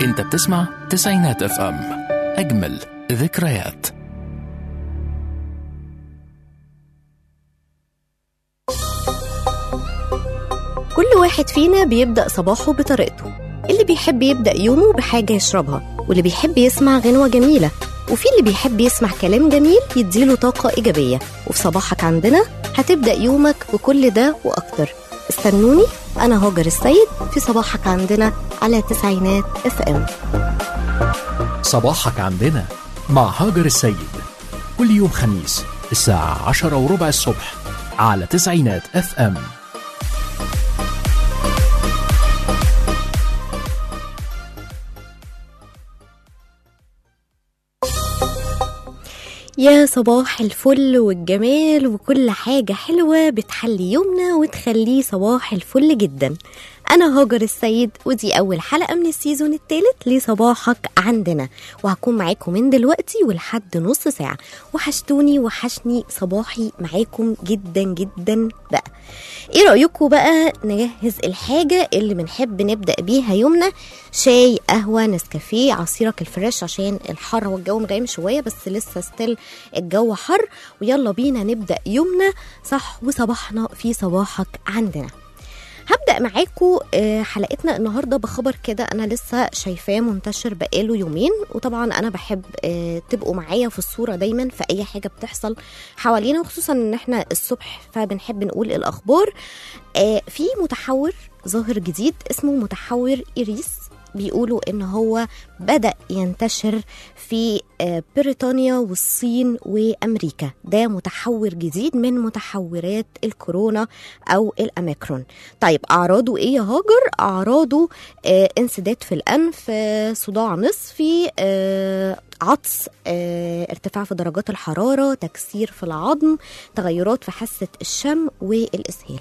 انت بتسمع تسعينات اف ام اجمل ذكريات كل واحد فينا بيبدأ صباحه بطريقته اللي بيحب يبدأ يومه بحاجة يشربها واللي بيحب يسمع غنوة جميلة وفي اللي بيحب يسمع كلام جميل يديله طاقة إيجابية وفي صباحك عندنا هتبدأ يومك بكل ده وأكتر استنوني أنا هاجر السيد في صباحك عندنا على تسعينات اف ام صباحك عندنا مع هاجر السيد كل يوم خميس الساعة عشرة وربع الصبح على تسعينات اف ام يا صباح الفل والجمال وكل حاجة حلوة بتحلي يومنا وتخليه صباح الفل جدا أنا هاجر السيد ودي أول حلقة من السيزون الثالث لصباحك عندنا وهكون معاكم من دلوقتي ولحد نص ساعة وحشتوني وحشني صباحي معاكم جدا جدا بقى ايه رأيكم بقى نجهز الحاجة اللي بنحب نبدأ بيها يومنا شاي قهوة نسكافيه عصيرك الفريش عشان الحر هو الجو مغيم شوية بس لسه ستيل الجو حر ويلا بينا نبدأ يومنا صح وصباحنا في صباحك عندنا هبدأ معاكم آه، حلقتنا النهارده بخبر كده انا لسه شايفاه منتشر بقاله يومين وطبعا انا بحب آه، تبقوا معايا في الصوره دايما في اي حاجه بتحصل حوالينا وخصوصا ان احنا الصبح فبنحب نقول الاخبار آه، في متحور ظاهر جديد اسمه متحور إيريس بيقولوا ان هو بدأ ينتشر في آه، بريطانيا والصين وامريكا ده متحور جديد من متحورات الكورونا او الاميكرون طيب اعراضه ايه يا هاجر اعراضه آه، انسداد في الانف آه، صداع نصفي آه، عطس آه، ارتفاع في درجات الحراره تكسير في العظم تغيرات في حاسه الشم والاسهال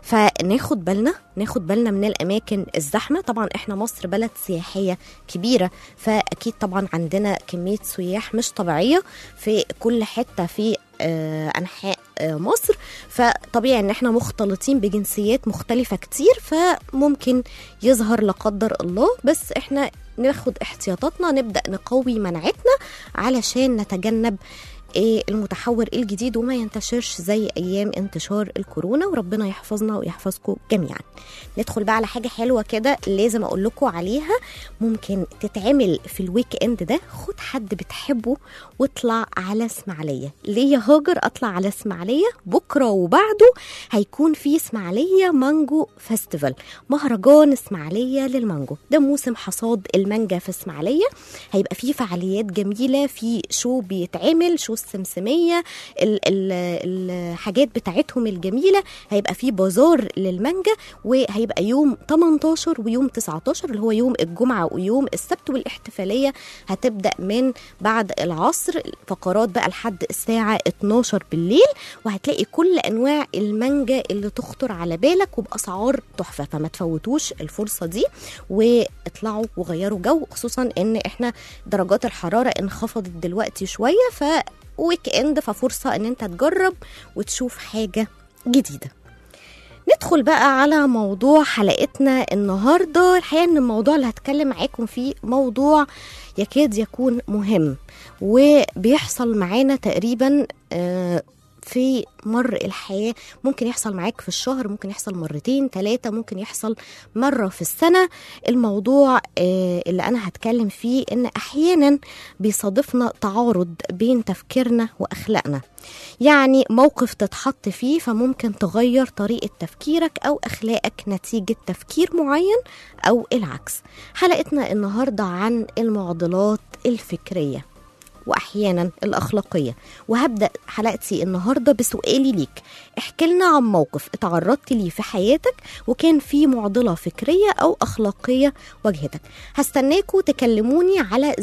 فناخد بالنا ناخد بالنا من الاماكن الزحمه طبعا احنا مصر بلد سياحيه كبيره فاكيد طبعا عندنا كميه سياح مش طبيعيه في كل حته في آه، انحاء آه، مصر فطبيعي ان احنا مختلطين بجنسيات مختلفه كتير فممكن يظهر لا قدر الله بس احنا ناخد احتياطاتنا نبدا نقوي مناعتنا علشان نتجنب ايه المتحور الجديد وما ينتشرش زي ايام انتشار الكورونا وربنا يحفظنا ويحفظكم جميعا ندخل بقى على حاجه حلوه كده لازم اقول لكم عليها ممكن تتعمل في الويك اند ده خد حد بتحبه واطلع على اسماعيليه ليه يا هاجر اطلع على اسماعيليه بكره وبعده هيكون في اسماعيليه مانجو فيستيفال مهرجان اسماعيليه للمانجو ده موسم حصاد المانجا في اسماعيليه هيبقى فيه فعاليات جميله في شو بيتعمل شو السمسميه ال- ال- الحاجات بتاعتهم الجميله هيبقى فيه بازار للمانجا وهيبقى يوم 18 ويوم 19 اللي هو يوم الجمعه ويوم السبت والاحتفاليه هتبدا من بعد العصر فقرات بقى لحد الساعه 12 بالليل وهتلاقي كل انواع المانجا اللي تخطر على بالك وباسعار تحفه فما تفوتوش الفرصه دي واطلعوا وغيروا جو خصوصا ان احنا درجات الحراره انخفضت دلوقتي شويه ف ويك اند ففرصه ان انت تجرب وتشوف حاجه جديده ندخل بقى على موضوع حلقتنا النهارده الحقيقه ان الموضوع اللي هتكلم معاكم فيه موضوع يكاد يكون مهم وبيحصل معانا تقريبا آه، في مر الحياة ممكن يحصل معاك في الشهر ممكن يحصل مرتين ثلاثة ممكن يحصل مرة في السنة الموضوع آه، اللي أنا هتكلم فيه إن أحيانا بيصادفنا تعارض بين تفكيرنا وأخلاقنا يعني موقف تتحط فيه فممكن تغير طريقة تفكيرك أو أخلاقك نتيجة تفكير معين أو العكس حلقتنا النهاردة عن المعضلات الفكرية واحيانا الاخلاقيه وهبدا حلقتي النهارده بسؤالي ليك احكي لنا عن موقف اتعرضت ليه في حياتك وكان فيه معضله فكريه او اخلاقيه واجهتك هستناكوا تكلموني على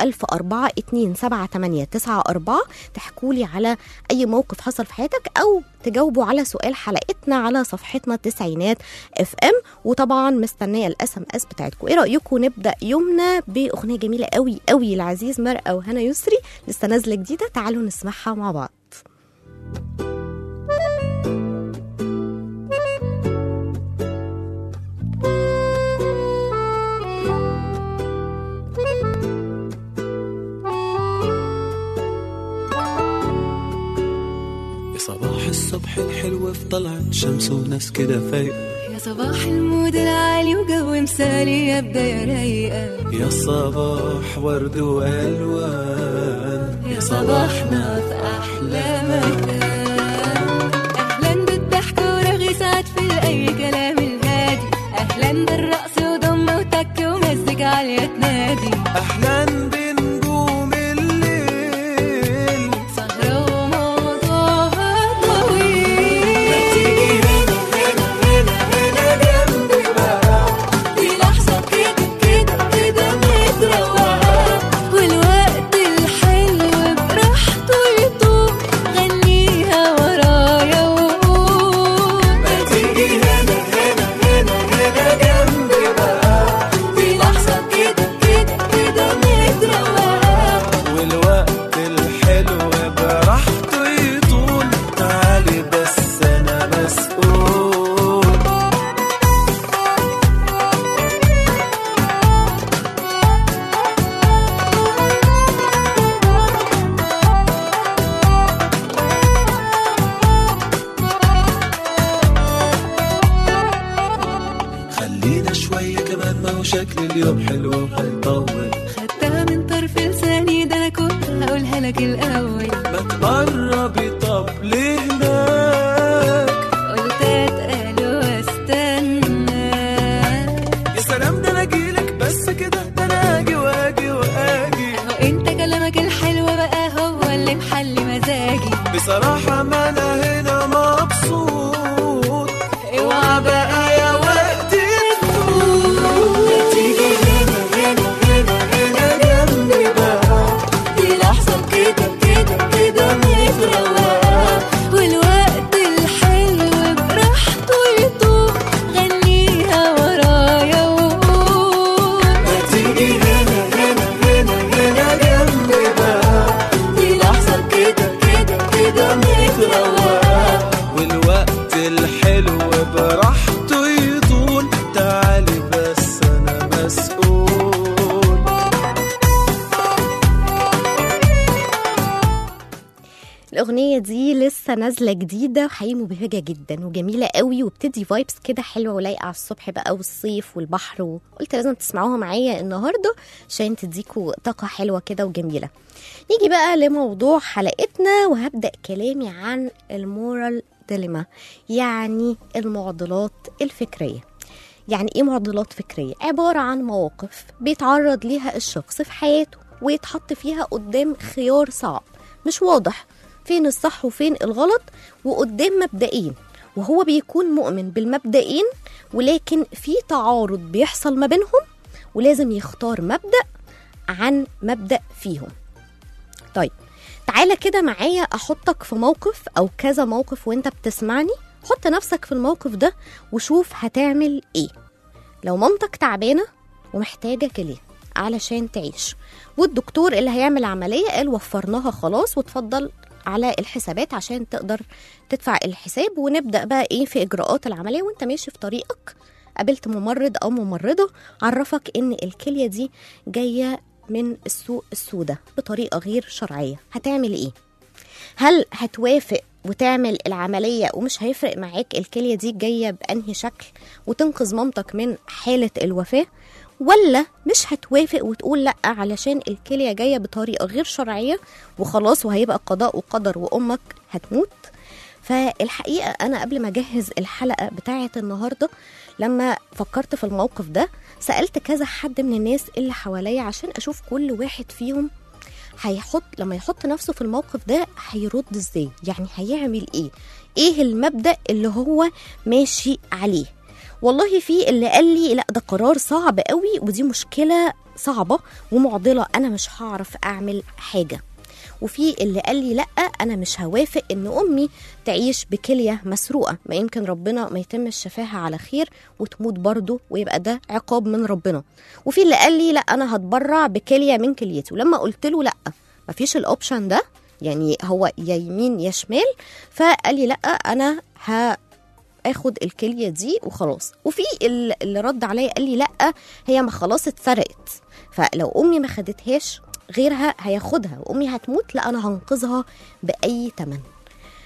010427894 تحكوا لي على اي موقف حصل في حياتك او تجاوبوا على سؤال حلقتنا على صفحتنا تسعينات اف ام وطبعا مستنيه الاس ام اس بتاعتكم ايه رايكم نبدا يومنا باغنيه جميله قوي قوي لعزيز مرقه وهنا يسري لسه نازله جديده تعالوا نسمعها مع بعض طلعت شمس وناس كده فايقة يا صباح المود العالي وجو مثالي يا بداية رايقة يا صباح ورد وألوان يا صباحنا في أحلى مكان أهلا بالضحك ورغي سعد في أي كلام الهادي أهلا بالرقص وضمة وتك ومزيكا عالية تنادي أحلى بنجوم الليل سهرة وموضوعها طويل دي لحظة كده كده كده متروقة والوقت الحلو براحته يطول غنيها ورايا وقول ما تيجي هنا هنا هنا هنا جنبي بقى دي لحظة كده كده كده متروقة والوقت الحلو براحته يطول تعالي بس أنا مسؤول خلينا شوية كمان ما هو شكل اليوم حلو وهيطول خدتها من طرف لساني ده كنت هقولها لك الأول ما تقربي طب لهناك قلت اتقل واستنى يا سلام ده انا اجيلك بس كده ده انا اجي واجي واجي هو انت كلامك الحلو بقى هو اللي محلي مزاجي بصراحة ما انا هنا مبسوط اوعى بقى يا وقت تفوت تيجي هنا هنا هنا هنا جنبي بقى دي لحظة كده كده كده متروقة والوقت الحلو براحته يطول غنيها ورايا وقول ما تيجي هنا هنا هنا هنا جنبي بقى دي لحظة كده كده كده متروقة والوقت الحلو براحته يطول تعالي بس انا مسؤول الأغنية دي لسه نازلة جديدة وحقيقي مبهجة جدا وجميلة قوي وبتدي فايبس كده حلوة ولايقة على الصبح بقى والصيف والبحر وقلت لازم تسمعوها معايا النهاردة عشان تديكوا طاقة حلوة كده وجميلة نيجي بقى لموضوع حلقتنا وهبدأ كلامي عن المورال ديليما يعني المعضلات الفكرية يعني ايه معضلات فكرية؟ عبارة عن مواقف بيتعرض ليها الشخص في حياته ويتحط فيها قدام خيار صعب مش واضح فين الصح وفين الغلط وقدام مبدئين وهو بيكون مؤمن بالمبدئين ولكن في تعارض بيحصل ما بينهم ولازم يختار مبدأ عن مبدأ فيهم طيب تعالى كده معايا احطك في موقف او كذا موقف وانت بتسمعني حط نفسك في الموقف ده وشوف هتعمل ايه لو مامتك تعبانه ومحتاجه كليه علشان تعيش والدكتور اللي هيعمل عمليه قال وفرناها خلاص وتفضل على الحسابات عشان تقدر تدفع الحساب ونبدا بقى ايه في اجراءات العمليه وانت ماشي في طريقك قابلت ممرض او ممرضه عرفك ان الكليه دي جايه من السوق السوداء بطريقه غير شرعيه هتعمل ايه هل هتوافق وتعمل العملية ومش هيفرق معاك الكلية دي جاية بأنهي شكل وتنقذ مامتك من حالة الوفاة ولا مش هتوافق وتقول لأ علشان الكلية جاية بطريقة غير شرعية وخلاص وهيبقى قضاء وقدر وأمك هتموت فالحقيقة أنا قبل ما أجهز الحلقة بتاعة النهاردة لما فكرت في الموقف ده سألت كذا حد من الناس اللي حواليا عشان أشوف كل واحد فيهم هيحط لما يحط نفسه في الموقف ده هيرد ازاي يعني هيعمل ايه ايه المبدأ اللي هو ماشي عليه والله في اللي قال لي لا ده قرار صعب قوي ودي مشكلة صعبة ومعضلة انا مش هعرف اعمل حاجة وفي اللي قال لي لا انا مش هوافق ان امي تعيش بكليه مسروقه ما يمكن ربنا ما يتم شفاها على خير وتموت برضه ويبقى ده عقاب من ربنا وفي اللي قال لي لا انا هتبرع بكليه من كليتي ولما قلت له لا مفيش الاوبشن ده يعني هو يا يمين يا شمال فقال لي لا انا ه اخد الكليه دي وخلاص وفي ال- اللي رد عليا قال لي لا هي ما خلاص اتسرقت فلو امي ما خدتهاش غيرها هياخدها وامي هتموت لا انا هنقذها باي تمن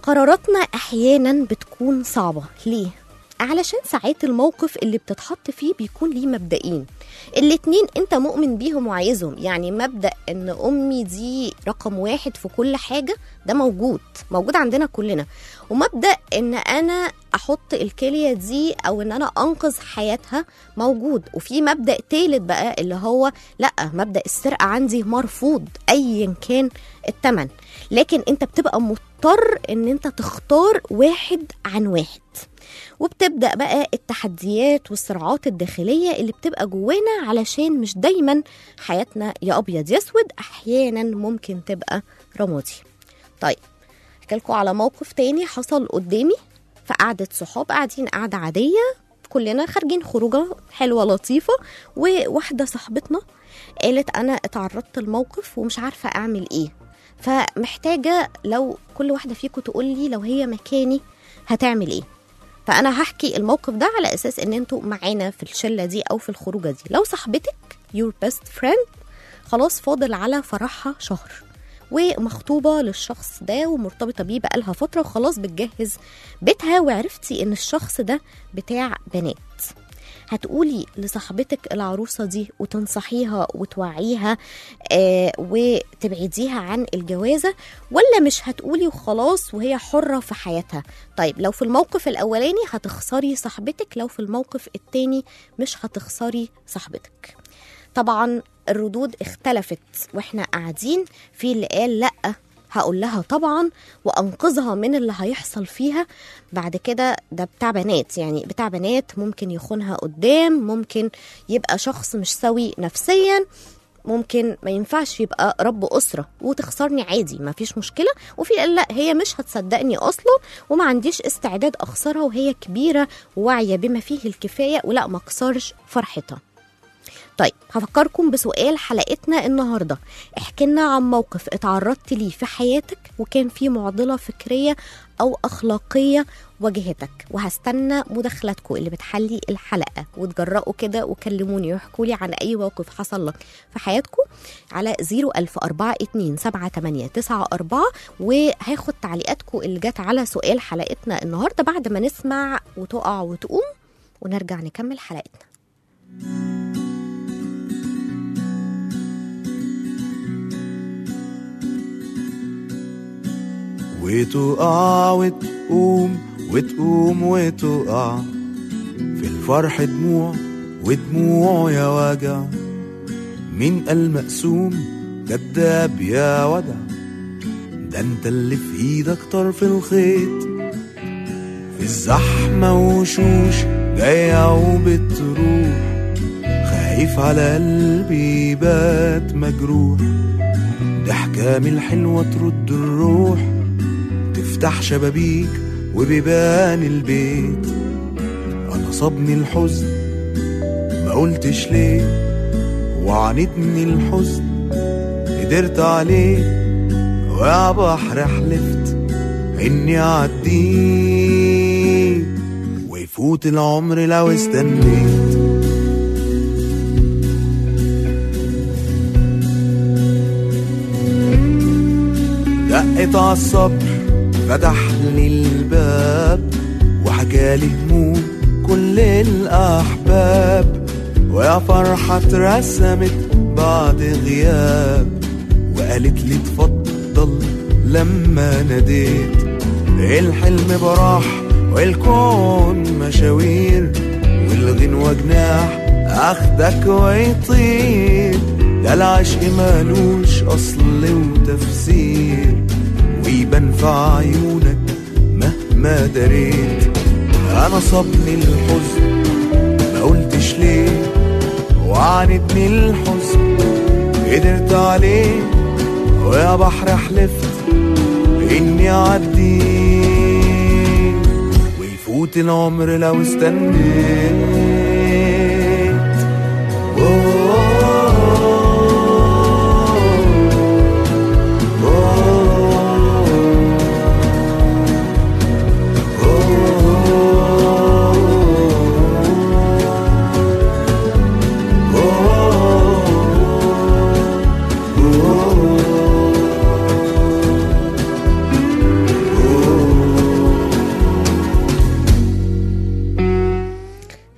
قراراتنا احيانا بتكون صعبه ليه علشان ساعات الموقف اللي بتتحط فيه بيكون ليه مبدئين الاتنين انت مؤمن بيهم وعايزهم يعني مبدأ ان امي دي رقم واحد في كل حاجة ده موجود موجود عندنا كلنا ومبدأ ان انا احط الكلية دي او ان انا انقذ حياتها موجود وفي مبدأ تالت بقى اللي هو لا مبدأ السرقة عندي مرفوض ايا كان التمن لكن انت بتبقى مضطر ان انت تختار واحد عن واحد وبتبدا بقى التحديات والصراعات الداخليه اللي بتبقى جوانا علشان مش دايما حياتنا يا ابيض يا اسود احيانا ممكن تبقى رمادي طيب احكي لكم على موقف تاني حصل قدامي في قعده صحاب قاعدين قعده عاديه كلنا خارجين خروجه حلوه لطيفه وواحده صاحبتنا قالت انا اتعرضت لموقف ومش عارفه اعمل ايه فمحتاجه لو كل واحده فيكم تقول لي لو هي مكاني هتعمل ايه فانا هحكي الموقف ده على اساس ان انتوا معانا في الشله دي او في الخروجه دي لو صاحبتك your best friend خلاص فاضل على فرحها شهر ومخطوبة للشخص ده ومرتبطة بيه بقالها فترة وخلاص بتجهز بيتها وعرفتي ان الشخص ده بتاع بنات هتقولي لصاحبتك العروسة دي وتنصحيها وتوعيها آه وتبعديها عن الجوازة ولا مش هتقولي وخلاص وهي حرة في حياتها طيب لو في الموقف الأولاني هتخسري صاحبتك لو في الموقف التاني مش هتخسري صاحبتك طبعا الردود اختلفت واحنا قاعدين في اللي قال لأ هقول لها طبعا وانقذها من اللي هيحصل فيها بعد كده ده بتاع بنات يعني بتاع بنات ممكن يخونها قدام ممكن يبقى شخص مش سوي نفسيا ممكن ما ينفعش يبقى رب أسرة وتخسرني عادي ما فيش مشكلة وفي قال لا هي مش هتصدقني أصلا وما عنديش استعداد أخسرها وهي كبيرة وواعية بما فيه الكفاية ولا ما أكسرش فرحتها طيب هفكركم بسؤال حلقتنا النهارده احكي لنا عن موقف اتعرضت ليه في حياتك وكان فيه معضله فكريه او اخلاقيه واجهتك وهستنى مداخلاتكم اللي بتحلي الحلقه وتجرأوا كده وكلموني واحكوا لي عن اي موقف حصل لك في حياتكم على 010427894 وهاخد تعليقاتكم اللي جت على سؤال حلقتنا النهارده بعد ما نسمع وتقع وتقوم ونرجع نكمل حلقتنا وتقع وتقوم وتقوم وتقع في الفرح دموع ودموع يا وجع مين قال مقسوم كداب يا ودع ده انت اللي في ايدك طرف الخيط في الزحمة وشوش جاية وبتروح خايف على قلبي يبات مجروح ضحكة من الحلوة ترد الروح تفتح شبابيك وبيبان البيت انا صابني الحزن ما قلتش ليه وعاندني الحزن قدرت عليه ويا بحر حلفت اني اعديه ويفوت العمر لو استنيت دقت عالصبر فتح لي الباب وحكالي هموم كل الأحباب ويا فرحة اترسمت بعد غياب وقالت لي اتفضل لما ناديت الحلم براح والكون مشاوير والغنوة جناح اخدك ويطير ده العشق مالوش اصل وتفسير ويبان في عيونك مهما دريت انا صابني الحزن ما قلتش ليه وعاندني الحزن قدرت عليه ويا بحر حلفت اني اعديه ويفوت العمر لو استنيت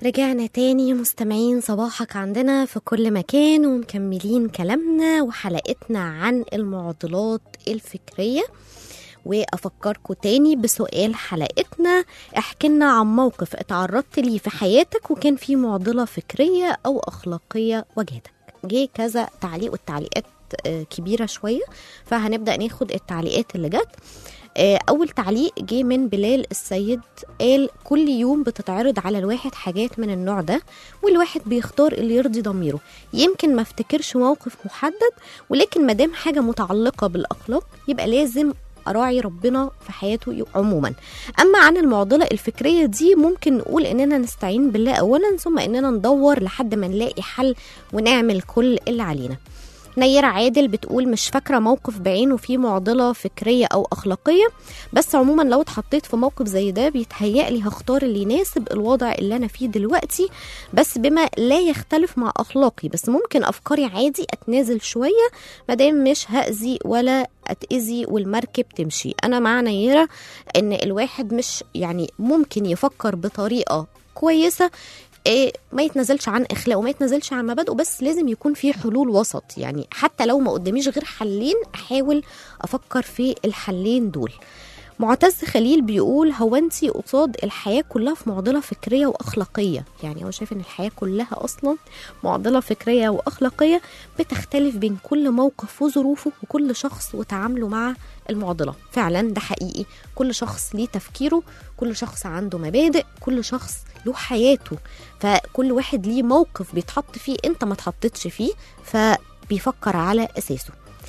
رجعنا تاني مستمعين صباحك عندنا في كل مكان ومكملين كلامنا وحلقتنا عن المعضلات الفكرية وأفكركم تاني بسؤال حلقتنا احكي لنا عن موقف اتعرضت ليه في حياتك وكان فيه معضلة فكرية أو أخلاقية واجهتك جه كذا تعليق والتعليقات آه، كبيرة شوية فهنبدأ ناخد التعليقات اللي جت آه، أول تعليق جه من بلال السيد قال كل يوم بتتعرض على الواحد حاجات من النوع ده والواحد بيختار اللي يرضي ضميره يمكن ما افتكرش موقف محدد ولكن مادام حاجة متعلقة بالأخلاق يبقى لازم أراعي ربنا في حياته عموما أما عن المعضلة الفكرية دي ممكن نقول إننا نستعين بالله أولا ثم إننا ندور لحد ما نلاقي حل ونعمل كل اللي علينا نيرة عادل بتقول مش فاكرة موقف بعينه فيه معضلة فكرية أو أخلاقية بس عموما لو اتحطيت في موقف زي ده بيتهيألي هختار اللي يناسب الوضع اللي أنا فيه دلوقتي بس بما لا يختلف مع أخلاقي بس ممكن أفكاري عادي أتنازل شوية مادام مش هأذي ولا أتأذي والمركب تمشي أنا مع نيرة إن الواحد مش يعني ممكن يفكر بطريقة كويسة إيه ما يتنازلش عن اخلاقه وما يتنازلش عن مبادئه بس لازم يكون في حلول وسط يعني حتى لو ما قداميش غير حلين احاول افكر في الحلين دول معتز خليل بيقول هو انت قصاد الحياه كلها في معضله فكريه واخلاقيه يعني هو شايف ان الحياه كلها اصلا معضله فكريه واخلاقيه بتختلف بين كل موقف وظروفه وكل شخص وتعامله مع المعضله فعلا ده حقيقي كل شخص ليه تفكيره كل شخص عنده مبادئ كل شخص له حياته فكل واحد ليه موقف بيتحط فيه انت ما اتحطتش فيه فبيفكر على اساسه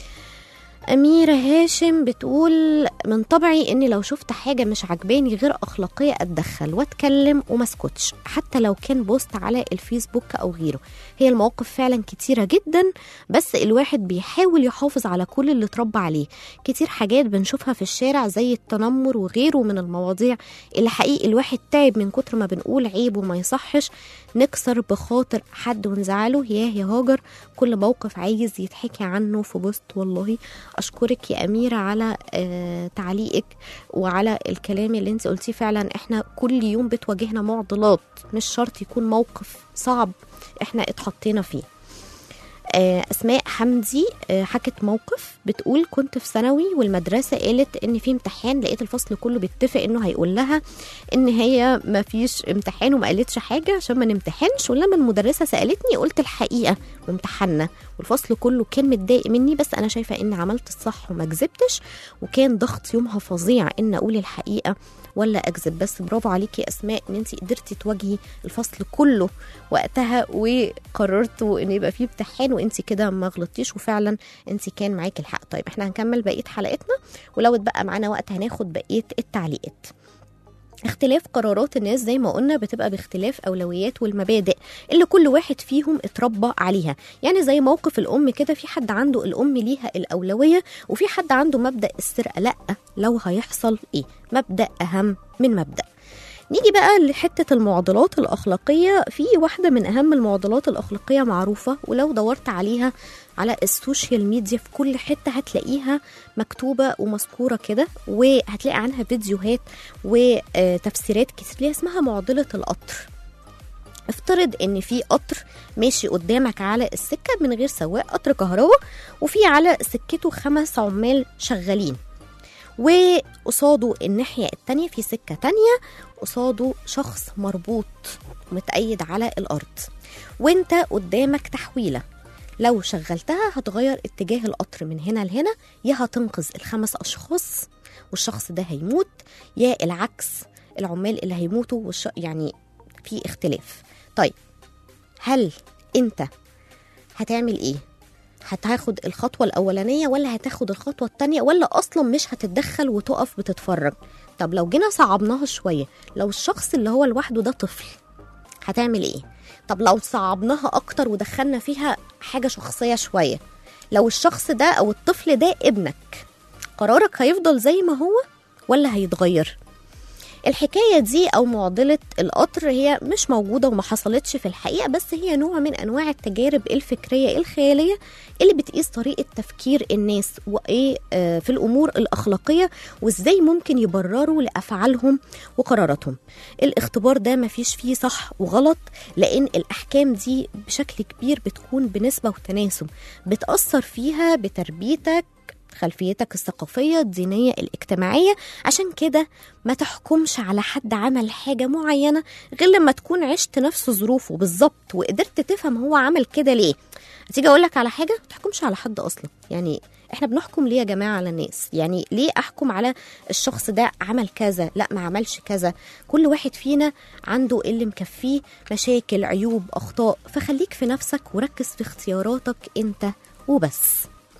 أميرة هاشم بتقول من طبعي إني لو شفت حاجة مش عجباني غير أخلاقية أتدخل وأتكلم ومسكتش حتى لو كان بوست على الفيسبوك أو غيره هي المواقف فعلا كتيرة جدا بس الواحد بيحاول يحافظ على كل اللي اتربى عليه كتير حاجات بنشوفها في الشارع زي التنمر وغيره من المواضيع اللي حقيقي الواحد تعب من كتر ما بنقول عيب وما يصحش نكسر بخاطر حد ونزعله ياه يا هاجر كل موقف عايز يتحكي عنه في بوست والله اشكرك يا اميره على آه تعليقك وعلى الكلام اللي انت قلتيه فعلا احنا كل يوم بتواجهنا معضلات مش شرط يكون موقف صعب احنا اتحطينا فيه آه، اسماء حمدي آه، حكت موقف بتقول كنت في ثانوي والمدرسه قالت ان في امتحان لقيت الفصل كله بيتفق انه هيقول لها ان هي ما فيش امتحان وما قالتش حاجه عشان ما نمتحنش ولما المدرسه سالتني قلت الحقيقه وامتحنا والفصل كله كان متضايق مني بس انا شايفه ان عملت الصح وما كذبتش وكان ضغط يومها فظيع ان اقول الحقيقه ولا اكذب بس برافو عليكي يا اسماء ان انت قدرتي تواجهي الفصل كله وقتها وقررتوا ان يبقى فيه امتحان وانت كده ما غلطتيش وفعلا انت كان معاكي الحق طيب احنا هنكمل بقيه حلقتنا ولو اتبقى معانا وقت هناخد بقيه التعليقات اختلاف قرارات الناس زي ما قلنا بتبقى باختلاف اولويات والمبادئ اللي كل واحد فيهم اتربى عليها يعني زي موقف الام كده في حد عنده الام ليها الاولويه وفي حد عنده مبدا السرقه لا لو هيحصل ايه مبدا اهم من مبدا نيجي بقى لحتة المعضلات الأخلاقية في واحدة من أهم المعضلات الأخلاقية معروفة ولو دورت عليها على السوشيال ميديا في كل حتة هتلاقيها مكتوبة ومذكورة كده وهتلاقي عنها فيديوهات وتفسيرات كتير ليها اسمها معضلة القطر افترض ان في قطر ماشي قدامك على السكة من غير سواق قطر كهرباء وفي على سكته خمس عمال شغالين وقصاده الناحية التانية في سكة تانية قصاده شخص مربوط متأيد على الأرض وانت قدامك تحويلة لو شغلتها هتغير اتجاه القطر من هنا لهنا يا هتنقذ الخمس أشخاص والشخص ده هيموت يا العكس العمال اللي هيموتوا والش... يعني في اختلاف طيب هل انت هتعمل ايه هتاخد الخطوة الأولانية ولا هتاخد الخطوة التانية ولا أصلا مش هتتدخل وتقف بتتفرج طب لو جينا صعبناها شوية لو الشخص اللي هو لوحده ده طفل هتعمل ايه طب لو صعبناها أكتر ودخلنا فيها حاجة شخصية شوية لو الشخص ده أو الطفل ده ابنك قرارك هيفضل زي ما هو ولا هيتغير الحكاية دي أو معضلة القطر هي مش موجودة وما حصلتش في الحقيقة بس هي نوع من أنواع التجارب الفكرية الخيالية اللي بتقيس طريقة تفكير الناس وإيه آه، في الأمور الأخلاقية وإزاي ممكن يبرروا لأفعالهم وقراراتهم الاختبار ده مفيش فيه صح وغلط لأن الأحكام دي بشكل كبير بتكون بنسبة وتناسب بتأثر فيها بتربيتك خلفيتك الثقافية الدينية الاجتماعية عشان كده ما تحكمش على حد عمل حاجة معينة غير لما تكون عشت نفس ظروفه بالظبط وقدرت تفهم هو عمل كده ليه هتيجي اقول لك على حاجة ما تحكمش على حد اصلا يعني احنا بنحكم ليه يا جماعة على الناس يعني ليه احكم على الشخص ده عمل كذا لا ما عملش كذا كل واحد فينا عنده اللي مكفيه مشاكل عيوب اخطاء فخليك في نفسك وركز في اختياراتك انت وبس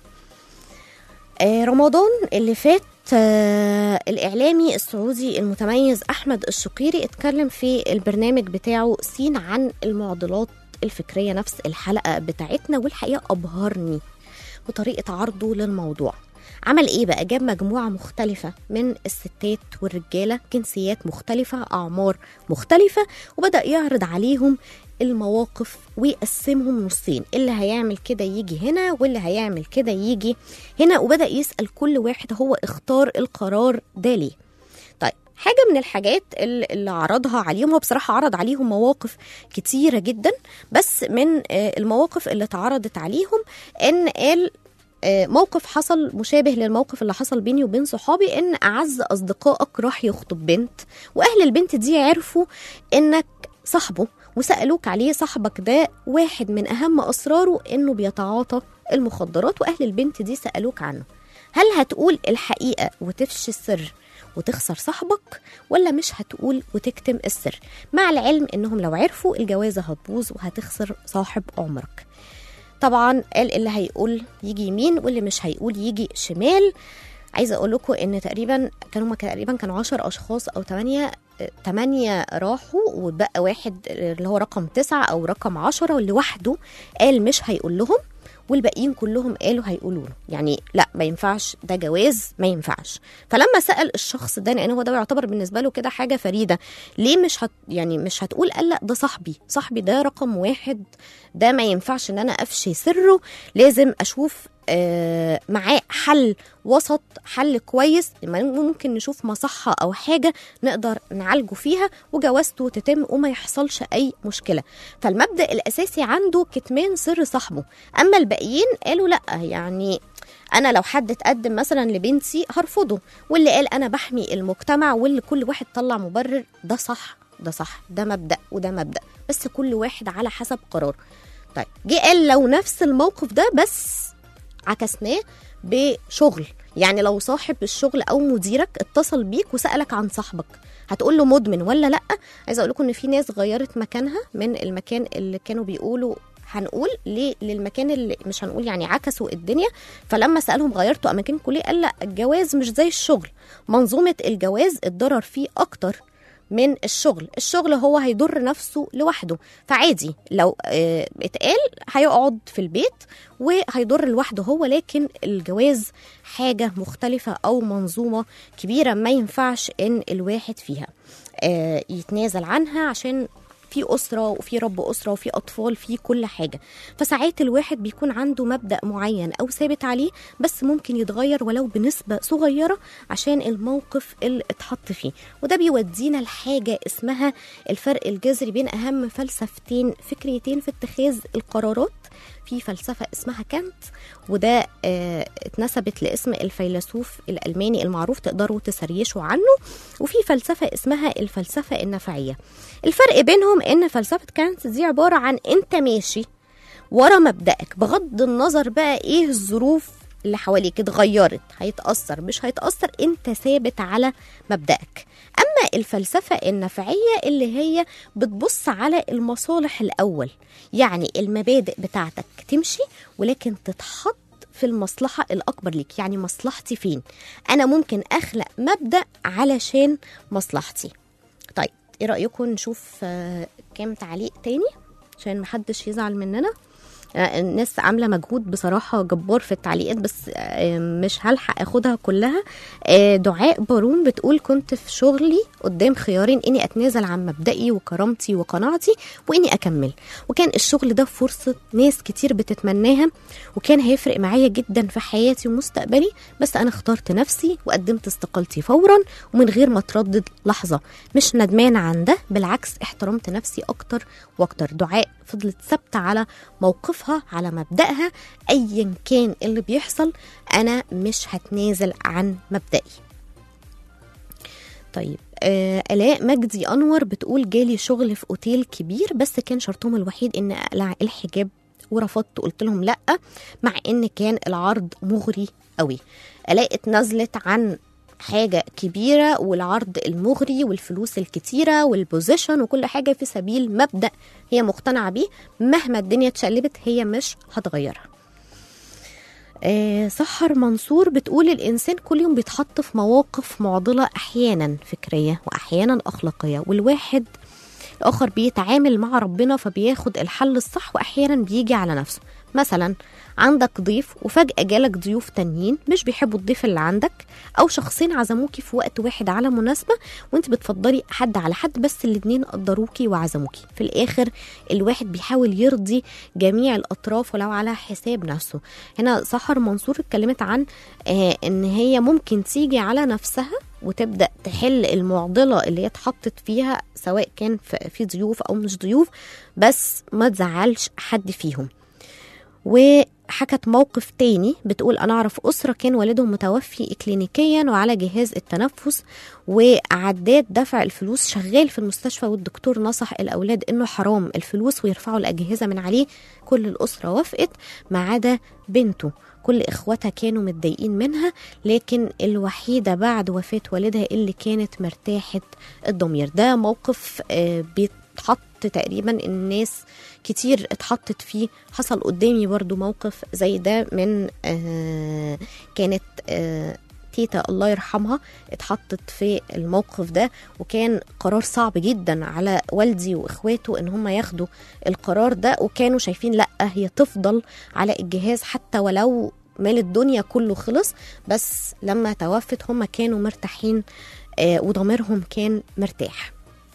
آه، رمضان اللي فات آه، الإعلامي السعودي المتميز أحمد الشقيري اتكلم في البرنامج بتاعه سين عن المعضلات الفكرية نفس الحلقة بتاعتنا والحقيقة أبهرني بطريقة عرضه للموضوع عمل ايه بقى جاب مجموعة مختلفة من الستات والرجالة جنسيات مختلفة أعمار مختلفة وبدأ يعرض عليهم المواقف ويقسمهم نصين اللي هيعمل كده يجي هنا واللي هيعمل كده يجي هنا وبدأ يسأل كل واحد هو اختار القرار ده ليه طيب حاجة من الحاجات اللي اللي عرضها عليهم هو بصراحة عرض عليهم مواقف كتيرة جدا بس من آه، المواقف اللي اتعرضت عليهم ان قال آه، موقف حصل مشابه للموقف اللي حصل بيني وبين صحابي ان اعز اصدقائك راح يخطب بنت واهل البنت دي عرفوا انك صاحبه وسالوك عليه صاحبك ده واحد من اهم اسراره انه بيتعاطى المخدرات واهل البنت دي سالوك عنه هل هتقول الحقيقه وتفشي السر وتخسر صاحبك ولا مش هتقول وتكتم السر مع العلم انهم لو عرفوا الجوازه هتبوظ وهتخسر صاحب عمرك طبعا قال اللي هيقول يجي يمين واللي مش هيقول يجي شمال عايزه اقول لكم ان تقريبا كانوا تقريبا كانوا 10 اشخاص او 8 8 راحوا وبقى واحد اللي هو رقم تسعة او رقم 10 لوحده قال مش هيقول لهم والباقيين كلهم قالوا هيقولوا له يعني لا ما ينفعش ده جواز ما ينفعش فلما سال الشخص ده لان هو ده يعتبر بالنسبه له كده حاجه فريده ليه مش هت يعني مش هتقول قال لا ده صاحبي صاحبي ده رقم واحد ده ما ينفعش ان انا افشي سره لازم اشوف آه، معاه حل وسط حل كويس ممكن نشوف مصحة أو حاجة نقدر نعالجه فيها وجوازته تتم وما يحصلش أي مشكلة فالمبدأ الأساسي عنده كتمان سر صاحبه أما الباقيين قالوا لأ يعني انا لو حد اتقدم مثلا لبنتي هرفضه واللي قال انا بحمي المجتمع واللي كل واحد طلع مبرر ده صح ده صح ده مبدا وده مبدا بس كل واحد على حسب قرار طيب جه قال لو نفس الموقف ده بس عكسناه بشغل يعني لو صاحب الشغل او مديرك اتصل بيك وسالك عن صاحبك هتقول له مدمن ولا لا عايزه اقول لكم ان في ناس غيرت مكانها من المكان اللي كانوا بيقولوا هنقول ليه للمكان اللي مش هنقول يعني عكسوا الدنيا فلما سالهم غيرتوا اماكنكم ليه قال لا الجواز مش زي الشغل منظومه الجواز الضرر فيه اكتر من الشغل الشغل هو هيضر نفسه لوحده فعادي لو آه، اتقال هيقعد في البيت وهيضر لوحده هو لكن الجواز حاجة مختلفة أو منظومة كبيرة ما ينفعش إن الواحد فيها آه، يتنازل عنها عشان في أسرة وفي رب أسرة وفي أطفال في كل حاجة فساعات الواحد بيكون عنده مبدأ معين أو ثابت عليه بس ممكن يتغير ولو بنسبة صغيرة عشان الموقف اللي اتحط فيه وده بيودينا لحاجة اسمها الفرق الجذري بين أهم فلسفتين فكريتين في اتخاذ القرارات في فلسفة اسمها كانت وده آه، اتنسبت لاسم الفيلسوف الألماني المعروف تقدروا تسريشوا عنه وفي فلسفة اسمها الفلسفة النفعية الفرق بينهم ان فلسفة كانت دي عبارة عن انت ماشي ورا مبدأك بغض النظر بقى ايه الظروف اللي حواليك اتغيرت هيتأثر مش هيتأثر انت ثابت على مبدأك أما الفلسفة النفعية اللي هي بتبص على المصالح الأول يعني المبادئ بتاعتك تمشي ولكن تتحط في المصلحة الأكبر ليك يعني مصلحتي فين أنا ممكن أخلق مبدأ علشان مصلحتي طيب ايه رأيكم نشوف آه، كام تعليق تاني عشان محدش يزعل مننا آه، الناس عامله مجهود بصراحه جبار في التعليقات بس آه، مش هلحق اخدها كلها آه، دعاء بارون بتقول كنت في شغلي قدام خيارين اني اتنازل عن مبدئي وكرامتي وقناعتي واني اكمل وكان الشغل ده فرصه ناس كتير بتتمناها وكان هيفرق معايا جدا في حياتي ومستقبلي بس انا اخترت نفسي وقدمت استقالتي فورا ومن غير ما اتردد لحظه مش ندمانه عن ده بالعكس احترمت نفسي اكتر واكتر دعاء فضلت ثابته على موقفها على مبدأها ايا كان اللي بيحصل انا مش هتنازل عن مبدئي طيب آه الاء مجدي انور بتقول جالي شغل في اوتيل كبير بس كان شرطهم الوحيد ان اقلع الحجاب ورفضت قلت لهم لا مع ان كان العرض مغري قوي الاء اتنازلت عن حاجة كبيرة والعرض المغري والفلوس الكتيرة والبوزيشن وكل حاجة في سبيل مبدأ هي مقتنعة بيه مهما الدنيا اتشقلبت هي مش هتغيرها آه، سحر منصور بتقول الإنسان كل يوم بيتحط في مواقف معضلة أحيانا فكرية وأحيانا أخلاقية والواحد الآخر بيتعامل مع ربنا فبياخد الحل الصح وأحيانا بيجي على نفسه مثلا عندك ضيف وفجأة جالك ضيوف تانيين مش بيحبوا الضيف اللي عندك أو شخصين عزموكي في وقت واحد على مناسبة وانت بتفضلي حد على حد بس الاتنين قدروكي وعزموكي في الآخر الواحد بيحاول يرضي جميع الأطراف ولو على حساب نفسه هنا سحر منصور اتكلمت عن آه ان هي ممكن تيجي على نفسها وتبدا تحل المعضله اللي هي اتحطت فيها سواء كان في في ضيوف او مش ضيوف بس ما تزعلش حد فيهم وحكت موقف تاني بتقول أنا أعرف أسرة كان والدهم متوفي إكلينيكيا وعلى جهاز التنفس وعداد دفع الفلوس شغال في المستشفى والدكتور نصح الأولاد إنه حرام الفلوس ويرفعوا الأجهزة من عليه كل الأسرة وافقت ما عدا بنته كل إخواتها كانوا متضايقين منها لكن الوحيدة بعد وفاة والدها اللي كانت مرتاحة الضمير ده موقف آه، بيتحط تقريبا الناس كتير اتحطت فيه حصل قدامي برضو موقف زي ده من آه كانت آه تيتا الله يرحمها اتحطت في الموقف ده وكان قرار صعب جدا على والدي واخواته ان هم ياخدوا القرار ده وكانوا شايفين لا هي تفضل على الجهاز حتى ولو مال الدنيا كله خلص بس لما توفت هم كانوا مرتاحين آه وضميرهم كان مرتاح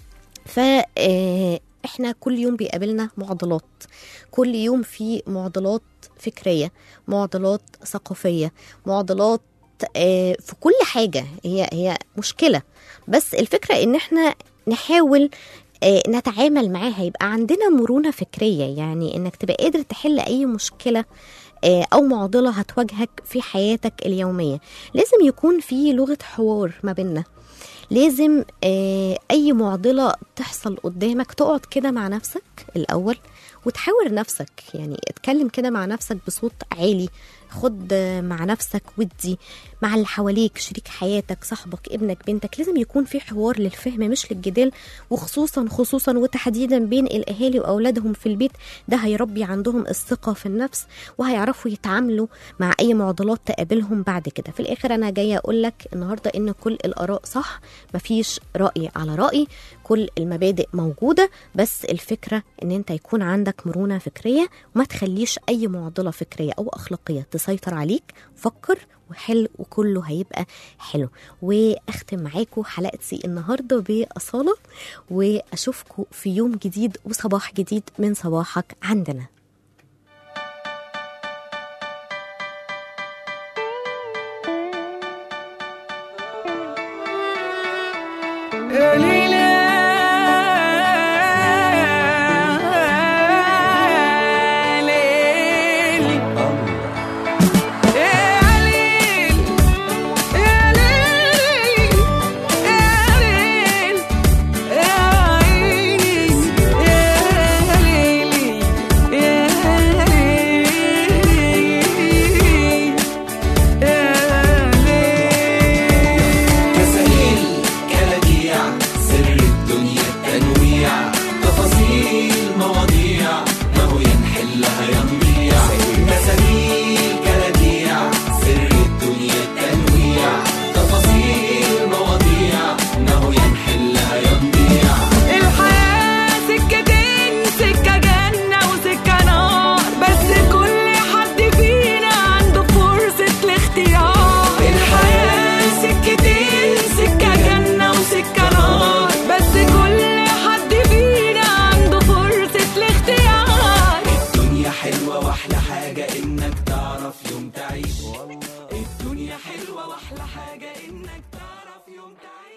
ف آه، احنا كل يوم بيقابلنا معضلات كل يوم في معضلات فكريه معضلات ثقافيه معضلات آه، في كل حاجه هي هي مشكله بس الفكره ان احنا نحاول آه، نتعامل معاها يبقى عندنا مرونه فكريه يعني انك تبقى قادر تحل اي مشكله آه، او معضله هتواجهك في حياتك اليوميه لازم يكون في لغه حوار ما بيننا لازم آه، اي معضله تحصل قدامك تقعد كده مع نفسك الاول وتحاور نفسك يعني اتكلم كده مع نفسك بصوت عالي خد آه، مع نفسك ودي مع اللي حواليك شريك حياتك صاحبك ابنك بنتك لازم يكون في حوار للفهم مش للجدال وخصوصا خصوصا وتحديدا بين الاهالي واولادهم في البيت ده هيربي عندهم الثقه في النفس وهيعرفوا يتعاملوا مع اي معضلات تقابلهم بعد كده في الاخر انا جايه اقول لك النهارده ان كل الاراء صح مفيش راي على راي كل المبادئ موجوده بس الفكره ان انت يكون عندك مرونه فكريه وما تخليش اي معضله فكريه او اخلاقيه تسيطر عليك فكر وحل وكله هيبقى حلو واختم معاكم حلقتي النهارده باصاله واشوفكم في يوم جديد وصباح جديد من صباحك عندنا يا ليلى ليلي يا ليل يا ليل يا ليل يا عيني يا ليلي يا ليلي مسائل كلاكيع سر الدنيا التنويع تفاصيل مواضيع ما هو ينحلها ينبيع مسائل كلاكيع سر الدنيا التنويع تفاصيل مواضيع ما هو ينحلها ينبيع الحياة سكتين سكة جنة وسكة نار بس حاجة انك تعرف يوم تعيش